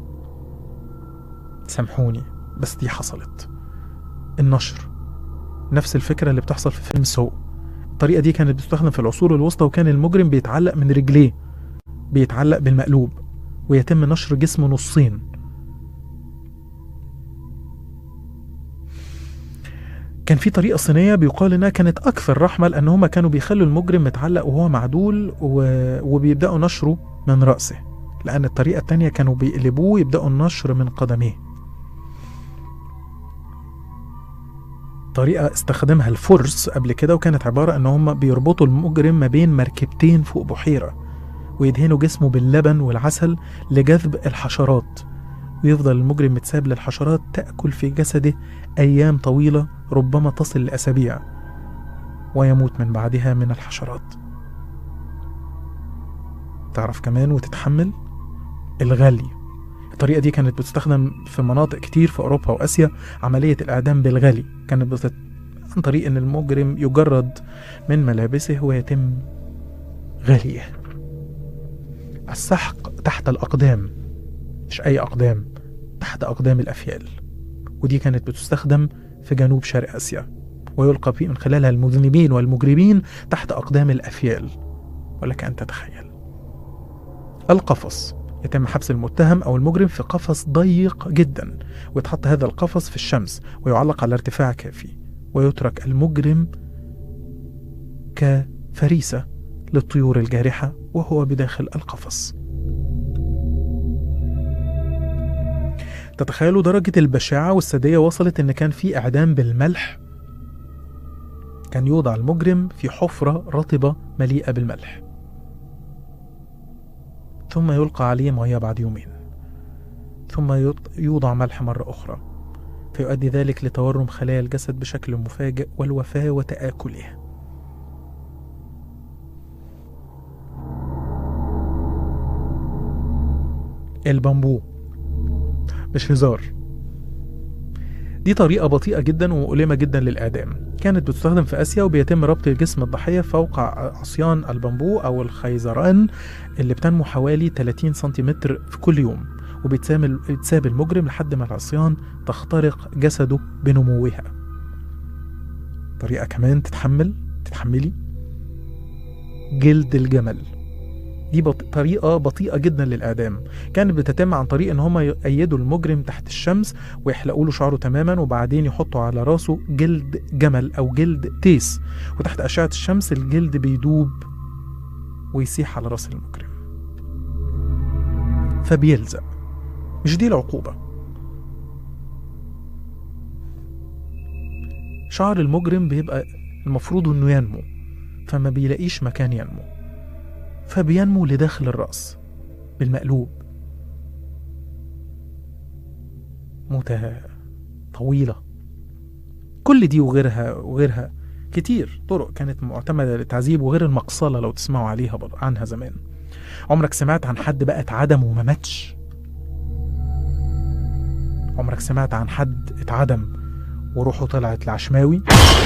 سامحوني بس دي حصلت النشر نفس الفكرة اللي بتحصل في فيلم سو الطريقة دي كانت بتستخدم في العصور الوسطى وكان المجرم بيتعلق من رجليه بيتعلق بالمقلوب ويتم نشر جسمه نصين كان في طريقة صينية بيقال إنها كانت أكثر رحمة لأن هما كانوا بيخلوا المجرم متعلق وهو معدول و... وبيبدأوا نشره من رأسه لأن الطريقة التانية كانوا بيقلبوه يبدأوا النشر من قدميه طريقة استخدمها الفرس قبل كده وكانت عبارة ان هم بيربطوا المجرم ما بين مركبتين فوق بحيرة ويدهنوا جسمه باللبن والعسل لجذب الحشرات ويفضل المجرم متساب للحشرات تأكل في جسده أيام طويلة ربما تصل لأسابيع ويموت من بعدها من الحشرات تعرف كمان وتتحمل الغلي الطريقة دي كانت بتستخدم في مناطق كتير في أوروبا وآسيا عملية الإعدام بالغلي كانت بتت... عن طريق إن المجرم يجرد من ملابسه ويتم غليه السحق تحت الأقدام مش أي أقدام تحت أقدام الأفيال ودي كانت بتستخدم في جنوب شرق آسيا ويلقى في من خلالها المذنبين والمجرمين تحت أقدام الأفيال ولك أن تتخيل القفص يتم حبس المتهم أو المجرم في قفص ضيق جدا ويتحط هذا القفص في الشمس ويعلق على ارتفاع كافي ويترك المجرم كفريسة للطيور الجارحة وهو بداخل القفص تتخيلوا درجة البشاعة والسادية وصلت إن كان في إعدام بالملح كان يوضع المجرم في حفرة رطبة مليئة بالملح ثم يلقى عليه مياه بعد يومين ثم يط- يوضع ملح مرة أخرى فيؤدي ذلك لتورم خلايا الجسد بشكل مفاجئ والوفاة وتآكله البامبو مش هزار دي طريقة بطيئة جدا ومؤلمة جدا للإعدام كانت بتستخدم في آسيا وبيتم ربط جسم الضحية فوق عصيان البامبو أو الخيزران اللي بتنمو حوالي 30 سنتيمتر في كل يوم وبيتساب بيتساب المجرم لحد ما العصيان تخترق جسده بنموها طريقة كمان تتحمل تتحملي جلد الجمل دي بط... طريقة بطيئة جدا للإعدام كانت بتتم عن طريق إن هما يأيدوا المجرم تحت الشمس ويحلقوا له شعره تماما وبعدين يحطوا على راسه جلد جمل أو جلد تيس وتحت أشعة الشمس الجلد بيدوب ويسيح على راس المجرم فبيلزق مش دي العقوبة شعر المجرم بيبقى المفروض انه ينمو فما بيلاقيش مكان ينمو فبينمو لداخل الرأس بالمقلوب موتة طويلة كل دي وغيرها وغيرها كتير طرق كانت معتمدة للتعذيب وغير المقصلة لو تسمعوا عليها بر- عنها زمان عمرك سمعت عن حد بقى اتعدم وما ماتش عمرك سمعت عن حد اتعدم وروحه طلعت لعشماوي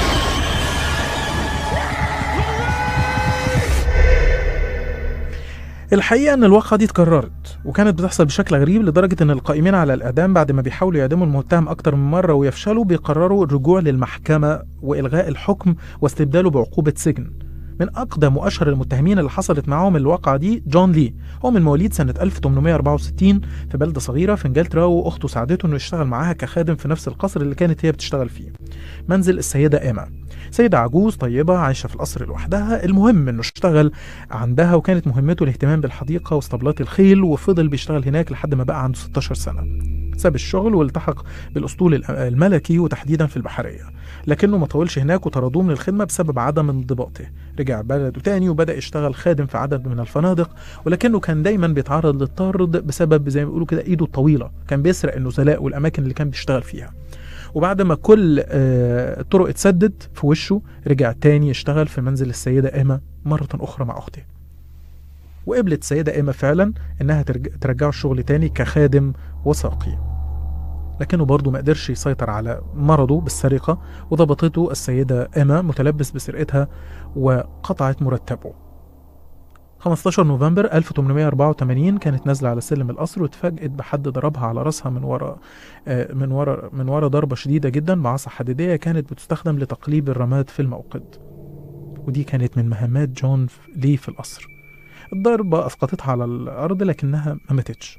الحقيقة إن الواقعة دي اتكررت وكانت بتحصل بشكل غريب لدرجة إن القائمين على الإعدام بعد ما بيحاولوا يعدموا المتهم أكتر من مرة ويفشلوا بيقرروا الرجوع للمحكمة وإلغاء الحكم واستبداله بعقوبة سجن من أقدم وأشهر المتهمين اللي حصلت معاهم الواقعة دي جون لي هو من مواليد سنة 1864 في بلدة صغيرة في إنجلترا وأخته ساعدته إنه يشتغل معاها كخادم في نفس القصر اللي كانت هي بتشتغل فيه منزل السيدة إيما سيدة عجوز طيبة عايشة في القصر لوحدها المهم إنه اشتغل عندها وكانت مهمته الاهتمام بالحديقة واسطبلات الخيل وفضل بيشتغل هناك لحد ما بقى عنده 16 سنة ساب الشغل والتحق بالأسطول الأ- الملكي وتحديدا في البحرية لكنه ما طولش هناك وطردوه من الخدمة بسبب عدم انضباطه رجع بلده تاني وبدأ يشتغل خادم في عدد من الفنادق ولكنه كان دايما بيتعرض للطرد بسبب زي ما بيقولوا كده ايده الطويلة كان بيسرق النزلاء والأماكن اللي كان بيشتغل فيها وبعد ما كل آه، الطرق اتسدت في وشه رجع تاني يشتغل في منزل السيدة إيما مرة أخرى مع أخته وقبلت السيدة إيما فعلا إنها ترج- ترجعه الشغل تاني كخادم وساقي لكنه برضه ما قدرش يسيطر على مرضه بالسرقة وضبطته السيدة إيما متلبس بسرقتها وقطعت مرتبه 15 نوفمبر 1884 كانت نازلة على سلم القصر واتفاجئت بحد ضربها على راسها من ورا آه، من ورا من ورا ضربة شديدة جدا بعصا حديدية كانت بتستخدم لتقليب الرماد في الموقد ودي كانت من مهمات جون ف- لي في القصر الضربة أسقطتها على الأرض لكنها ما ماتتش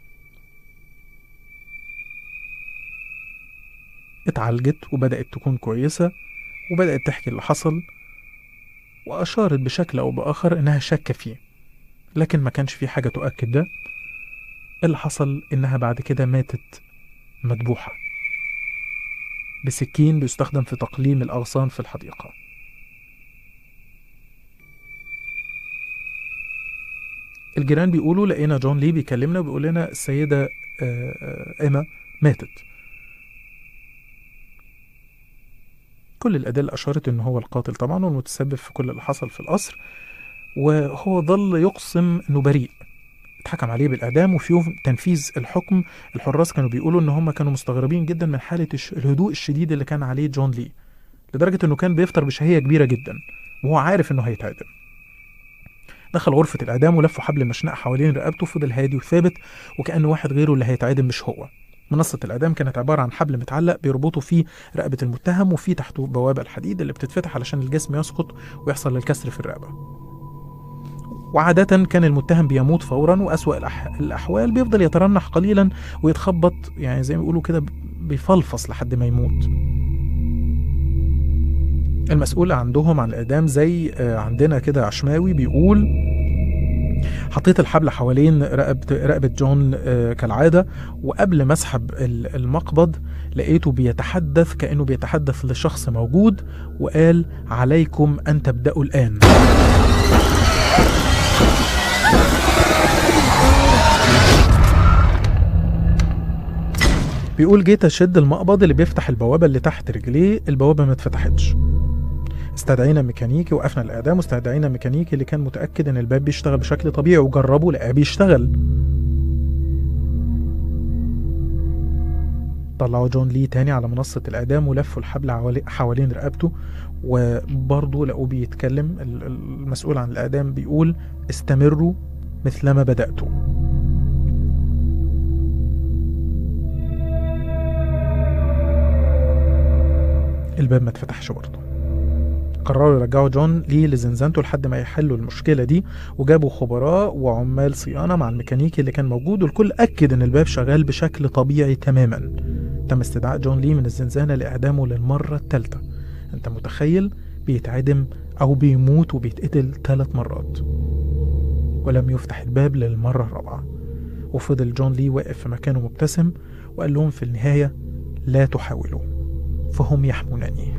اتعالجت وبدأت تكون كويسة وبدأت تحكي اللي حصل وأشارت بشكل أو بآخر إنها شاكة فيه لكن ما كانش في حاجة تؤكد ده اللي حصل إنها بعد كده ماتت مذبوحة بسكين بيستخدم في تقليم الأغصان في الحديقة الجيران بيقولوا لقينا جون لي بيكلمنا وبيقول لنا السيدة آه، آه، إيما ماتت كل الأدلة أشارت إن هو القاتل طبعا والمتسبب في كل اللي حصل في القصر وهو ظل يقسم إنه بريء اتحكم عليه بالإعدام وفي يوم تنفيذ الحكم الحراس كانوا بيقولوا إن هم كانوا مستغربين جدا من حالة الش- الهدوء الشديد اللي كان عليه جون لي لدرجة إنه كان بيفطر بشهية كبيرة جدا وهو عارف إنه هيتعدم دخل غرفة الإعدام ولفوا حبل مشنقة حوالين رقبته فضل هادي وثابت وكأنه واحد غيره اللي هيتعدم مش هو منصة الإعدام كانت عبارة عن حبل متعلق بيربطوا فيه رقبة المتهم وفيه تحته بوابة الحديد اللي بتتفتح علشان الجسم يسقط ويحصل الكسر في الرقبة وعادة كان المتهم بيموت فورا وأسوأ الأح... الأحوال بيفضل يترنح قليلا ويتخبط يعني زي ما بيقولوا كده بيفلفص لحد ما يموت المسؤول عندهم عن الإعدام زي آه، عندنا كده عشماوي بيقول حطيت الحبل حوالين رقبة رقبة جون آه، كالعادة وقبل ما اسحب ال- المقبض لقيته بيتحدث كأنه بيتحدث لشخص موجود وقال عليكم أن تبدأوا الآن بيقول جيت أشد المقبض اللي بيفتح البوابة اللي تحت رجليه البوابة ما اتفتحتش استدعينا ميكانيكي وقفنا الإعدام واستدعينا ميكانيكي اللي كان متأكد إن الباب بيشتغل بشكل طبيعي وجربه لقاه بيشتغل طلعوا جون لي تاني على منصة الإعدام ولفوا الحبل حوالي- حوالين رقبته وبرضه لقوه بيتكلم ال- ال- المسؤول عن الإعدام بيقول استمروا مثلما بدأتوا الباب ما اتفتحش برضه قرروا يرجعوا جون لي لزنزانته لحد ما يحلوا المشكلة دي وجابوا خبراء وعمال صيانة مع الميكانيكي اللي كان موجود والكل أكد إن الباب شغال بشكل طبيعي تماما تم استدعاء جون لي من الزنزانة لإعدامه للمرة الثالثة أنت متخيل بيتعدم أو بيموت وبيتقتل ثلاث مرات ولم يفتح الباب للمرة الرابعة وفضل جون لي واقف في مكانه مبتسم وقال لهم في النهاية لا تحاولوا فهم يحمونني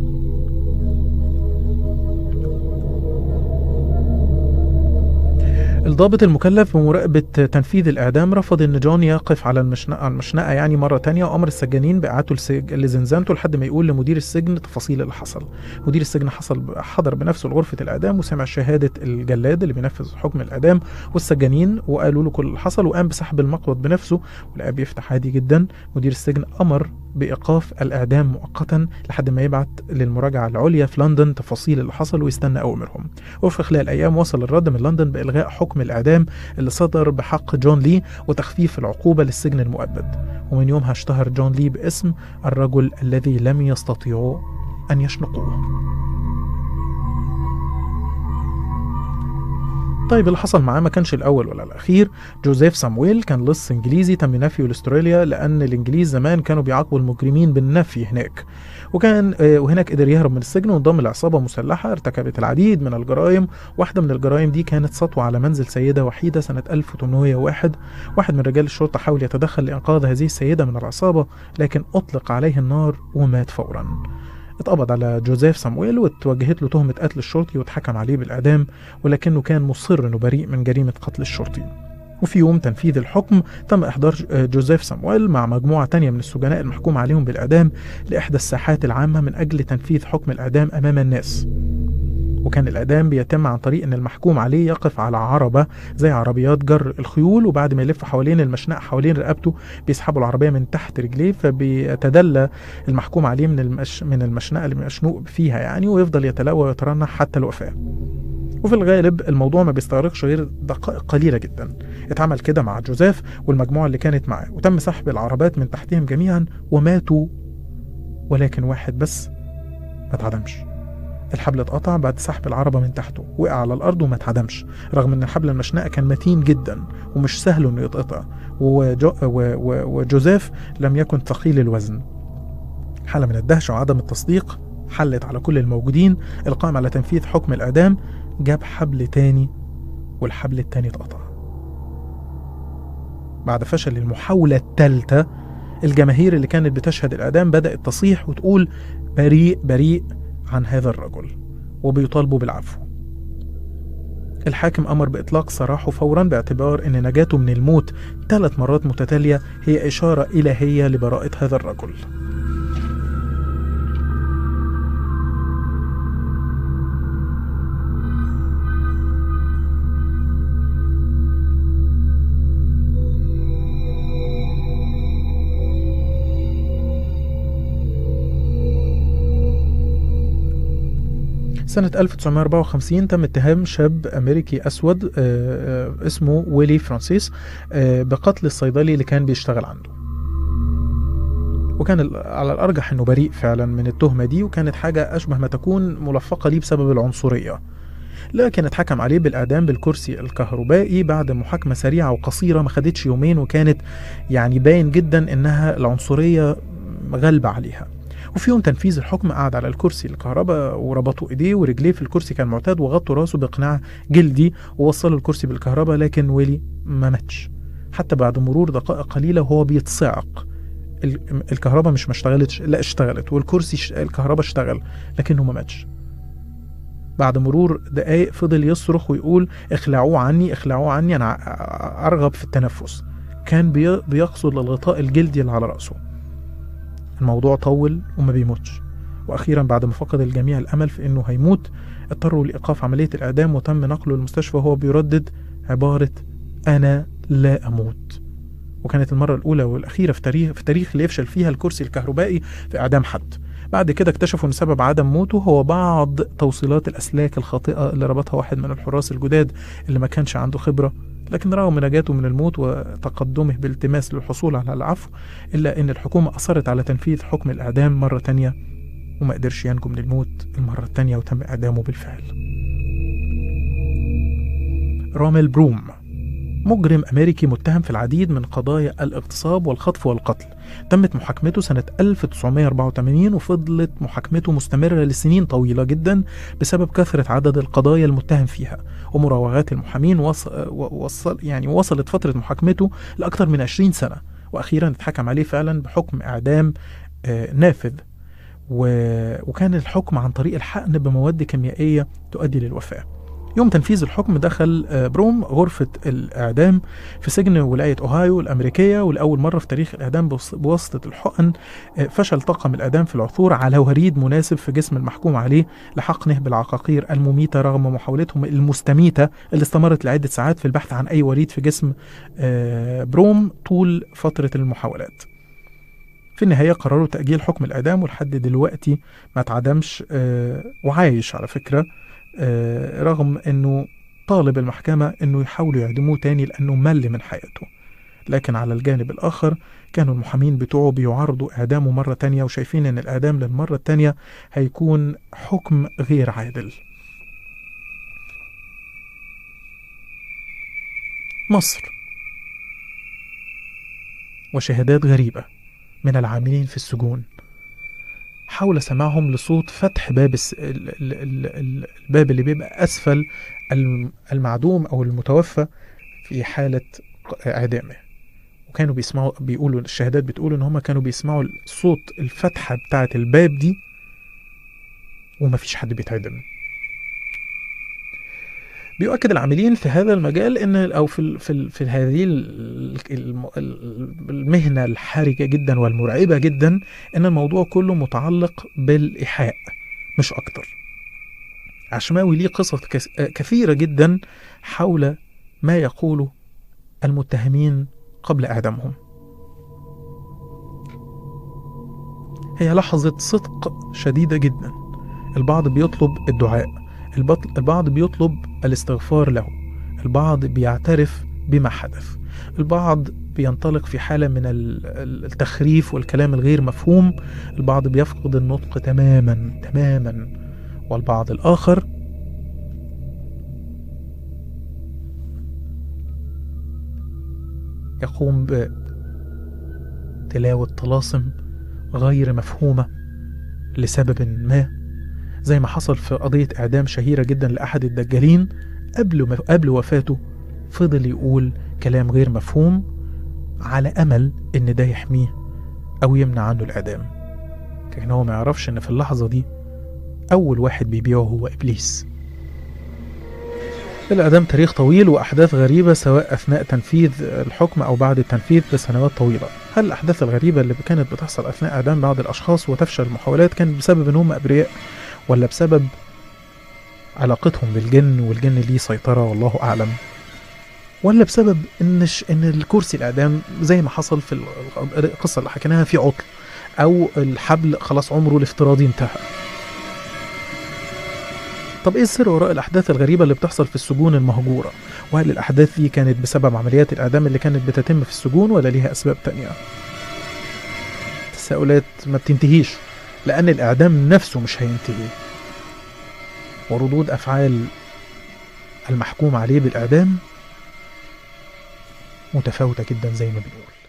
الضابط المكلف بمراقبة تنفيذ الإعدام رفض إن جون يقف على المشنقة, على المشنقة يعني مرة تانية وأمر السجانين بإعادته لسج- لزنزانته لحد ما يقول لمدير السجن تفاصيل اللي حصل. مدير السجن حصل حضر بنفسه لغرفة الإعدام وسمع شهادة الجلاد اللي بينفذ حكم الإعدام والسجانين وقالوا له كل اللي حصل وقام بسحب المقبض بنفسه ولقاه بيفتح عادي جدا. مدير السجن أمر بإيقاف الإعدام مؤقتا لحد ما يبعت للمراجعة العليا في لندن تفاصيل اللي حصل ويستنى أوامرهم. وفي خلال أيام وصل الرد من لندن بإلغاء حكم الإعدام اللي صدر بحق جون لي وتخفيف العقوبة للسجن المؤبد ومن يومها اشتهر جون لي باسم الرجل الذي لم يستطيعوا أن يشنقوه طيب اللي حصل معاه ما كانش الأول ولا الأخير جوزيف سامويل كان لص إنجليزي تم نفيه لأستراليا لأن الإنجليز زمان كانوا بيعاقبوا المجرمين بالنفي هناك وكان آه، وهناك قدر يهرب من السجن وانضم لعصابة مسلحة ارتكبت العديد من الجرائم واحدة من الجرائم دي كانت سطوة على منزل سيدة وحيدة سنة 1801 واحد من رجال الشرطة حاول يتدخل لإنقاذ هذه السيدة من العصابة لكن أطلق عليه النار ومات فورا اتقبض على جوزيف سامويل واتوجهت له تهمة قتل الشرطي واتحكم عليه بالإعدام ولكنه كان مصر إنه بريء من جريمة قتل الشرطي وفي يوم تنفيذ الحكم تم إحضار جوزيف سامويل مع مجموعة تانية من السجناء المحكوم عليهم بالإعدام لإحدى الساحات العامة من أجل تنفيذ حكم الإعدام أمام الناس وكان الإعدام بيتم عن طريق إن المحكوم عليه يقف على عربة زي عربيات جر الخيول وبعد ما يلف حوالين المشنقة حوالين رقبته بيسحبوا العربية من تحت رجليه فبيتدلى المحكوم عليه من المش من المشنقة اللي مشنوق فيها يعني ويفضل يتلوى ويترنح حتى الوفاة وفي الغالب الموضوع ما بيستغرقش غير دقائق قليلة جدا اتعمل كده مع جوزيف والمجموعة اللي كانت معاه وتم سحب العربات من تحتهم جميعا وماتوا ولكن واحد بس ما اتعدمش الحبل اتقطع بعد سحب العربة من تحته وقع على الأرض وما اتعدمش رغم إن الحبل المشنقة كان متين جدا ومش سهل إنه يتقطع وجو و و وجوزيف لم يكن ثقيل الوزن حالة من الدهشة وعدم التصديق حلت على كل الموجودين القائم على تنفيذ حكم الإعدام جاب حبل تاني والحبل التاني اتقطع بعد فشل المحاولة الثالثة الجماهير اللي كانت بتشهد الإعدام بدأت تصيح وتقول بريء بريء عن هذا الرجل وبيطالبوا بالعفو الحاكم أمر بإطلاق سراحه فورا باعتبار أن نجاته من الموت ثلاث مرات متتالية هي إشارة إلهية لبراءة هذا الرجل سنة 1954 تم اتهام شاب أمريكي أسود آه، آه، اسمه ويلي فرانسيس آه، بقتل الصيدلي اللي كان بيشتغل عنده وكان ال- على الأرجح أنه بريء فعلا من التهمة دي وكانت حاجة أشبه ما تكون ملفقة ليه بسبب العنصرية لكن اتحكم عليه بالإعدام بالكرسي الكهربائي بعد محاكمة سريعة وقصيرة ما خدتش يومين وكانت يعني باين جدا إنها العنصرية غالبة عليها وفي يوم تنفيذ الحكم قعد على الكرسي الكهرباء وربطوا ايديه ورجليه في الكرسي كان معتاد وغطوا راسه بقناع جلدي ووصلوا الكرسي بالكهرباء لكن ويلي ما ماتش حتى بعد مرور دقائق قليلة وهو بيتصعق ال- الكهرباء مش ما اشتغلتش لا اشتغلت والكرسي ش- الكهرباء اشتغل لكنه ما ماتش بعد مرور دقايق فضل يصرخ ويقول اخلعوه عني اخلعوه عني انا ع- ارغب في التنفس كان بي- بيقصد للغطاء الجلدي اللي على راسه الموضوع طول وما بيموتش واخيرا بعد ما فقد الجميع الامل في انه هيموت اضطروا لايقاف عمليه الاعدام وتم نقله المستشفى وهو بيردد عباره انا لا اموت وكانت المره الاولى والاخيره في تاريخ في تاريخ اللي يفشل فيها الكرسي الكهربائي في اعدام حد بعد كده اكتشفوا ان سبب عدم موته هو بعض توصيلات الاسلاك الخاطئه اللي ربطها واحد من الحراس الجداد اللي ما كانش عنده خبره لكن رغم نجاته من الموت وتقدمه بالتماس للحصول على العفو إلا أن الحكومة أصرت على تنفيذ حكم الإعدام مرة تانية وما قدرش ينجو من الموت المرة التانية وتم إعدامه بالفعل رامل بروم مجرم أمريكي متهم في العديد من قضايا الاغتصاب والخطف والقتل تمت محاكمته سنة 1984 وفضلت محاكمته مستمرة لسنين طويلة جدا بسبب كثرة عدد القضايا المتهم فيها ومراوغات المحامين وص... وصل يعني وصلت فترة محاكمته لأكثر من 20 سنة وأخيرا اتحكم عليه فعلا بحكم إعدام آه، نافذ و... وكان الحكم عن طريق الحقن بمواد كيميائية تؤدي للوفاة يوم تنفيذ الحكم دخل آه، بروم غرفة الإعدام في سجن ولاية أوهايو الأمريكية ولأول مرة في تاريخ الإعدام بوس- بواسطة الحقن آه، فشل طاقم الإعدام في العثور على وريد مناسب في جسم المحكوم عليه لحقنه بالعقاقير المميتة رغم محاولتهم المستميتة اللي استمرت لعدة ساعات في البحث عن أي وريد في جسم آه، بروم طول فترة المحاولات في النهاية قرروا تأجيل حكم الإعدام ولحد دلوقتي ما اتعدمش آه، وعايش على فكرة آه، رغم أنه طالب المحكمة أنه يحاولوا يعدموه تاني لأنه مل من حياته لكن على الجانب الآخر كانوا المحامين بتوعه بيعارضوا إعدامه مرة تانية وشايفين أن الإعدام للمرة التانية هيكون حكم غير عادل مصر وشهادات غريبة من العاملين في السجون حول سماعهم لصوت فتح باب الس... ال... ال... ال... ال- الباب اللي بيبقى أسفل الم- المعدوم أو المتوفى في حالة ق- إعدامه وكانوا بيسمعوا بيقولوا الشهادات بتقول إن هما كانوا بيسمعوا صوت الفتحة بتاعة الباب دي ومفيش حد بيتعدم بيؤكد العاملين في هذا المجال ان او في ال- في ال- في هذه ال- الم- ال- المهنه الحرجه جدا والمرعبه جدا ان الموضوع كله متعلق بالايحاء مش اكتر عشماوي ليه قصص كس- كثيره جدا حول ما يقوله المتهمين قبل اعدامهم هي لحظه صدق شديده جدا البعض بيطلب الدعاء البط- البعض بيطلب الاستغفار له البعض بيعترف بما حدث البعض بينطلق في حالة من ال- ال- التخريف والكلام الغير مفهوم البعض بيفقد النطق تماما تماما والبعض الآخر يقوم بتلاوة طلاسم غير مفهومة لسبب ما زي ما حصل في قضية إعدام شهيرة جدا لأحد الدجالين قبل ما قبل وفاته فضل يقول كلام غير مفهوم على أمل إن ده يحميه أو يمنع عنه الإعدام لكن هو ما يعرفش إن في اللحظة دي أول واحد بيبيعه هو إبليس الإعدام تاريخ طويل وأحداث غريبة سواء أثناء تنفيذ الحكم أو بعد التنفيذ بسنوات طويلة هل الأحداث الغريبة اللي كانت بتحصل أثناء إعدام بعض الأشخاص وتفشل المحاولات كانت بسبب إن هم أبرياء ولا بسبب علاقتهم بالجن والجن ليه سيطرة والله أعلم ولا بسبب إن ش... إن الكرسي الإعدام زي ما حصل في ال- القصة اللي حكيناها في عطل أو الحبل خلاص عمره الافتراضي انتهى طب ايه السر وراء الاحداث الغريبه اللي بتحصل في السجون المهجوره وهل الاحداث دي كانت بسبب عمليات الاعدام اللي كانت بتتم في السجون ولا ليها اسباب تانية تساؤلات ما بتنتهيش لان الاعدام نفسه مش هينتهي وردود افعال المحكوم عليه بالاعدام متفاوته جدا زي ما بنقول